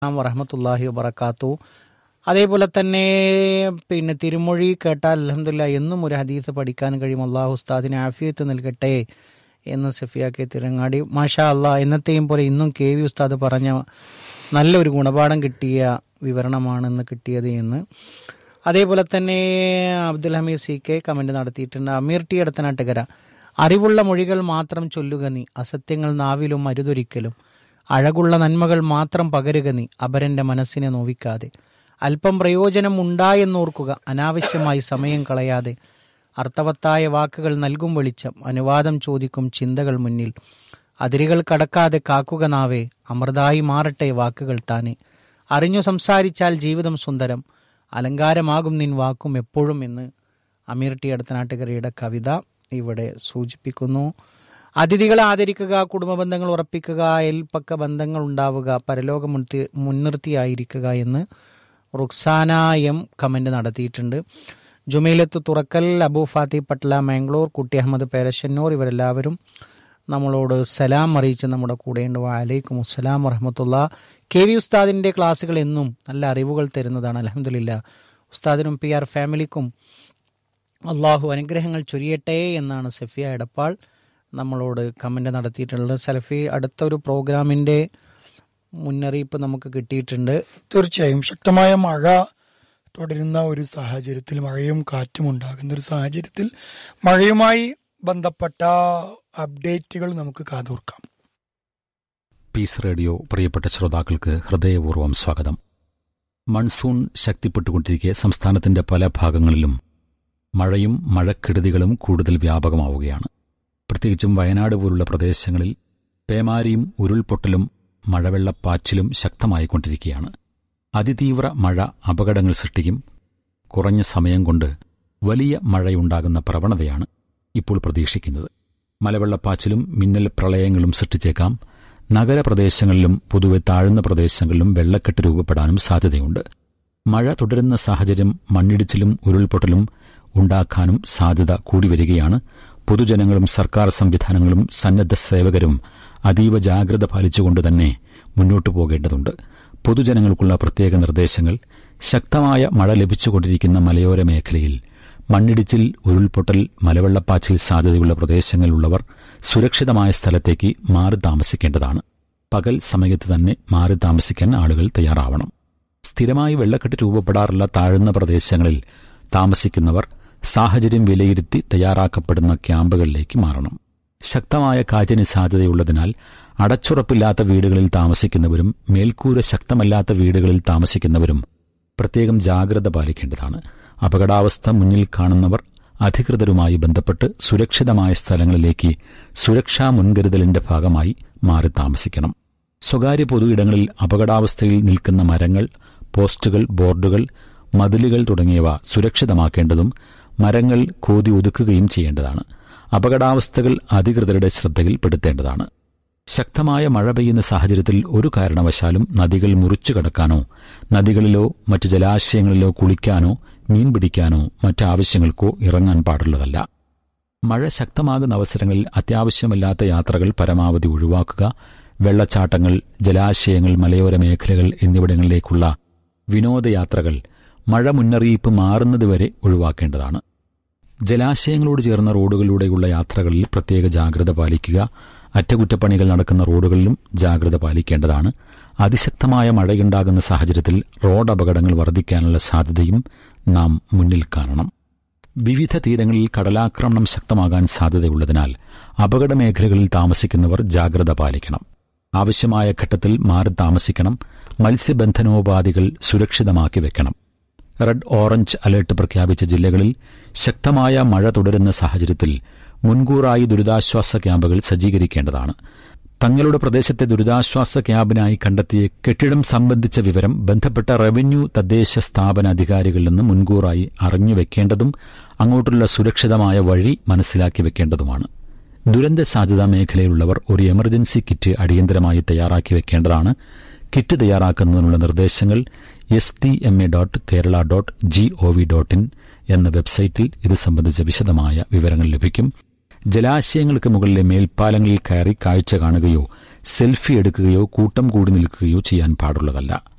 വറഹമത്തല്ലാഹി വബർക്കാത്തു അതേപോലെ തന്നെ പിന്നെ തിരുമൊഴി കേട്ടാൽ അലഹമില്ല എന്നും ഒരു ഹദീസ് പഠിക്കാൻ കഴിയും അള്ളാഹു ഉസ്താദിന് ആഫിയത്ത് നൽകട്ടെ എന്ന് സഫിയാക്കെ തിരങ്ങാടി മാഷാ അള്ളാഹ് എന്നത്തെയും പോലെ ഇന്നും കെ വി ഉസ്താദ് പറഞ്ഞ നല്ലൊരു ഗുണപാഠം കിട്ടിയ വിവരണമാണ് ഇന്ന് കിട്ടിയത് എന്ന് അതേപോലെ തന്നെ Abdul Hameed C K comment നടത്തിയിട്ടുണ്ട് അമീർ ടി അടുത്തനാട്ടുകര അറിവുള്ള മൊഴികൾ മാത്രം ചൊല്ലുക നീ അസത്യങ്ങൾ നാവിലും അരുതൊരിക്കലും അഴകുള്ള നന്മകൾ മാത്രം പകരുക നീ അപരന്റെ മനസ്സിനെ നോവിക്കാതെ അല്പം പ്രയോജനം ഉണ്ടായെന്നോർക്കുക അനാവശ്യമായി സമയം കളയാതെ അർത്ഥവത്തായ വാക്കുകൾ നൽകും വെളിച്ചം അനുവാദം ചോദിക്കും ചിന്തകൾ മുന്നിൽ അതിരുകൾ കടക്കാതെ കാക്കുക നാവേ അമൃതായി മാറട്ടെ വാക്കുകൾ താനെ അറിഞ്ഞു സംസാരിച്ചാൽ ജീവിതം സുന്ദരം അലങ്കാരമാകും നിൻ വാക്കും എപ്പോഴും എന്ന് അമീർ ടി അടുത്തനാട്ടുകരയുടെ കവിത ഇവിടെ സൂചിപ്പിക്കുന്നു അതിഥികളെ ആദരിക്കുക കുടുംബ ബന്ധങ്ങൾ ഉറപ്പിക്കുക അയൽപ്പക്ക ബന്ധങ്ങൾ ഉണ്ടാവുക പരലോകം മുൻതി- മുൻനിർത്തിയായിരിക്കുക എന്ന് റുക്സാന എം കമന്റ് നടത്തിയിട്ടുണ്ട് ജുമൈലത്ത് തുറക്കൽ അബു ഫാത്തി പട്ല മാംഗ്ലൂർ കുട്ടി അഹമ്മദ് പേരശന്നൂർ ഇവരെല്ലാവരും നമ്മളോട് സലാം അറിയിച്ച് നമ്മുടെ കൂടെയുണ്ട് വാലൈക്കും അസ്സലാം വറഹമത്തുള്ള കെ വി ഉസ്താദിന്റെ ക്ലാസ്സുകൾ എന്നും നല്ല അറിവുകൾ തരുന്നതാണ് അലഹമില്ല ഉസ്താദിനും പി ആർ ഫാമിലിക്കും അള്ളാഹു അനുഗ്രഹങ്ങൾ ചൊരിയട്ടെ എന്നാണ് സഫിയ എടപ്പാൾ നമ്മളോട് കമന്റ് നടത്തിയിട്ടുള്ളത് സലഫി അടുത്ത ഒരു പ്രോഗ്രാമിന്റെ മുന്നറിയിപ്പ് നമുക്ക് കിട്ടിയിട്ടുണ്ട് തീർച്ചയായും ശക്തമായ മഴ തുടരുന്ന ഒരു സാഹചര്യത്തിൽ മഴയും കാറ്റും ഉണ്ടാകുന്ന ഒരു സാഹചര്യത്തിൽ മഴയുമായി ബന്ധപ്പെട്ട അപ്ഡേറ്റുകൾ നമുക്ക് കാതോർക്കാം പീസ് റേഡിയോ പ്രിയപ്പെട്ട ശ്രോതാക്കൾക്ക് ഹൃദയപൂർവ്വം സ്വാഗതം മൺസൂൺ ശക്തിപ്പെട്ടുകൊണ്ടിരിക്കെ സംസ്ഥാനത്തിന്റെ പല ഭാഗങ്ങളിലും മഴയും മഴക്കെടുതികളും കൂടുതൽ വ്യാപകമാവുകയാണ് പ്രത്യേകിച്ചും വയനാട് പോലുള്ള പ്രദേശങ്ങളിൽ പേമാരിയും ഉരുൾപൊട്ടലും മഴവെള്ളപ്പാച്ചിലും ശക്തമായിക്കൊണ്ടിരിക്കുകയാണ് അതിതീവ്ര മഴ അപകടങ്ങൾ സൃഷ്ടിക്കും കുറഞ്ഞ സമയം കൊണ്ട് വലിയ മഴയുണ്ടാകുന്ന പ്രവണതയാണ് ഇപ്പോൾ പ്രതീക്ഷിക്കുന്നത് മലവെള്ളപ്പാച്ചിലും മിന്നൽ പ്രളയങ്ങളും സൃഷ്ടിച്ചേക്കാം നഗരപ്രദേശങ്ങളിലും പൊതുവെ താഴ്ന്ന പ്രദേശങ്ങളിലും വെള്ളക്കെട്ട് രൂപപ്പെടാനും സാധ്യതയുണ്ട് മഴ തുടരുന്ന സാഹചര്യം മണ്ണിടിച്ചിലും ഉരുൾപൊട്ടലും ഉണ്ടാക്കാനും സാധ്യത കൂടി വരികയാണ് പൊതുജനങ്ങളും സർക്കാർ സംവിധാനങ്ങളും സന്നദ്ധ സേവകരും അതീവ ജാഗ്രത പാലിച്ചുകൊണ്ട് തന്നെ മുന്നോട്ടു പോകേണ്ടതുണ്ട് പൊതുജനങ്ങൾക്കുള്ള പ്രത്യേക നിർദ്ദേശങ്ങൾ ശക്തമായ മഴ ലഭിച്ചുകൊണ്ടിരിക്കുന്ന മലയോര മേഖലയിൽ മണ്ണിടിച്ചിൽ ഉരുൾപൊട്ടൽ മലവെള്ളപ്പാച്ചിൽ സാധ്യതയുള്ള പ്രദേശങ്ങളിലുള്ളവർ സുരക്ഷിതമായ സ്ഥലത്തേക്ക് മാറി താമസിക്കേണ്ടതാണ് പകൽ സമയത്ത് തന്നെ മാറി താമസിക്കാൻ ആളുകൾ തയ്യാറാവണം സ്ഥിരമായി വെള്ളക്കെട്ട് രൂപപ്പെടാറുള്ള താഴ്ന്ന പ്രദേശങ്ങളിൽ താമസിക്കുന്നവർ സാഹചര്യം വിലയിരുത്തി തയ്യാറാക്കപ്പെടുന്ന ക്യാമ്പുകളിലേക്ക് മാറണം ശക്തമായ കാറ്റിന് സാധ്യതയുള്ളതിനാൽ അടച്ചുറപ്പില്ലാത്ത വീടുകളിൽ താമസിക്കുന്നവരും മേൽക്കൂര ശക്തമല്ലാത്ത വീടുകളിൽ താമസിക്കുന്നവരും പ്രത്യേകം ജാഗ്രത പാലിക്കേണ്ടതാണ് അപകടാവസ്ഥ മുന്നിൽ കാണുന്നവർ അധികൃതരുമായി ബന്ധപ്പെട്ട് സുരക്ഷിതമായ സ്ഥലങ്ങളിലേക്ക് സുരക്ഷാ മുൻകരുതലിന്റെ ഭാഗമായി മാറി താമസിക്കണം സ്വകാര്യ പൊതു ഇടങ്ങളിൽ അപകടാവസ്ഥയിൽ നിൽക്കുന്ന മരങ്ങൾ പോസ്റ്റുകൾ ബോർഡുകൾ മതിലുകൾ തുടങ്ങിയവ സുരക്ഷിതമാക്കേണ്ടതും മരങ്ങൾ കോതി ഒതുക്കുകയും ചെയ്യേണ്ടതാണ് അപകടാവസ്ഥകൾ അധികൃതരുടെ ശ്രദ്ധയിൽപ്പെടുത്തേണ്ടതാണ് ശക്തമായ മഴ പെയ്യുന്ന സാഹചര്യത്തിൽ ഒരു കാരണവശാലും നദികൾ മുറിച്ചു കടക്കാനോ നദികളിലോ മറ്റ് ജലാശയങ്ങളിലോ കുളിക്കാനോ മീൻ പിടിക്കാനോ മറ്റാവശ്യങ്ങൾക്കോ ഇറങ്ങാൻ പാടുള്ളതല്ല മഴ ശക്തമാകുന്ന അവസരങ്ങളിൽ അത്യാവശ്യമല്ലാത്ത യാത്രകൾ പരമാവധി ഒഴിവാക്കുക വെള്ളച്ചാട്ടങ്ങൾ ജലാശയങ്ങൾ മലയോര മേഖലകൾ എന്നിവിടങ്ങളിലേക്കുള്ള വിനോദയാത്രകൾ മഴ മുന്നറിയിപ്പ് മാറുന്നതുവരെ ഒഴിവാക്കേണ്ടതാണ് ജലാശയങ്ങളോട് ചേർന്ന റോഡുകളിലൂടെയുള്ള യാത്രകളിൽ പ്രത്യേക ജാഗ്രത പാലിക്കുക അറ്റകുറ്റപ്പണികൾ നടക്കുന്ന റോഡുകളിലും ജാഗ്രത പാലിക്കേണ്ടതാണ് അതിശക്തമായ മഴയുണ്ടാകുന്ന സാഹചര്യത്തിൽ റോഡ് അപകടങ്ങൾ വർദ്ധിക്കാനുള്ള സാധ്യതയും നാം മുന്നിൽ കാണണം വിവിധ തീരങ്ങളിൽ കടലാക്രമണം ശക്തമാകാൻ സാധ്യതയുള്ളതിനാൽ അപകട മേഖലകളിൽ താമസിക്കുന്നവർ ജാഗ്രത പാലിക്കണം ആവശ്യമായ ഘട്ടത്തിൽ മാറി താമസിക്കണം മത്സ്യബന്ധനോപാധികൾ സുരക്ഷിതമാക്കി വെക്കണം റെഡ് ഓറഞ്ച് അലർട്ട് പ്രഖ്യാപിച്ച ജില്ലകളിൽ ശക്തമായ മഴ തുടരുന്ന സാഹചര്യത്തിൽ മുൻകൂറായി ദുരിതാശ്വാസ ക്യാമ്പുകൾ സജ്ജീകരിക്കേണ്ടതാണ് തങ്ങളുടെ പ്രദേശത്തെ ദുരിതാശ്വാസ ക്യാമ്പിനായി കണ്ടെത്തിയ കെട്ടിടം സംബന്ധിച്ച വിവരം ബന്ധപ്പെട്ട റവന്യൂ തദ്ദേശ സ്ഥാപന അധികാരികളിൽ നിന്ന് മുൻകൂറായി അറിഞ്ഞു വെക്കേണ്ടതും അങ്ങോട്ടുള്ള സുരക്ഷിതമായ വഴി മനസ്സിലാക്കി വെക്കേണ്ടതുമാണ് ദുരന്ത സാധ്യതാ മേഖലയിലുള്ളവർ ഒരു എമർജൻസി കിറ്റ് അടിയന്തരമായി തയ്യാറാക്കി വെക്കേണ്ടതാണ് കിറ്റ് തയ്യാറാക്കുന്നതിനുള്ള നിർദ്ദേശങ്ങൾ S T M A dot Kerala dot G O V dot in എന്ന വെബ്സൈറ്റിൽ ഇത് സംബന്ധിച്ച വിശദമായ വിവരങ്ങൾ ലഭിക്കും ജലാശയങ്ങൾക്ക് മുകളിലെ മേൽപ്പാലങ്ങളിൽ കയറി കാഴ്ച കാണുകയോ സെൽഫി എടുക്കുകയോ കൂട്ടം കൂടി നിൽക്കുകയോ ചെയ്യാൻ പാടുള്ളതല്ല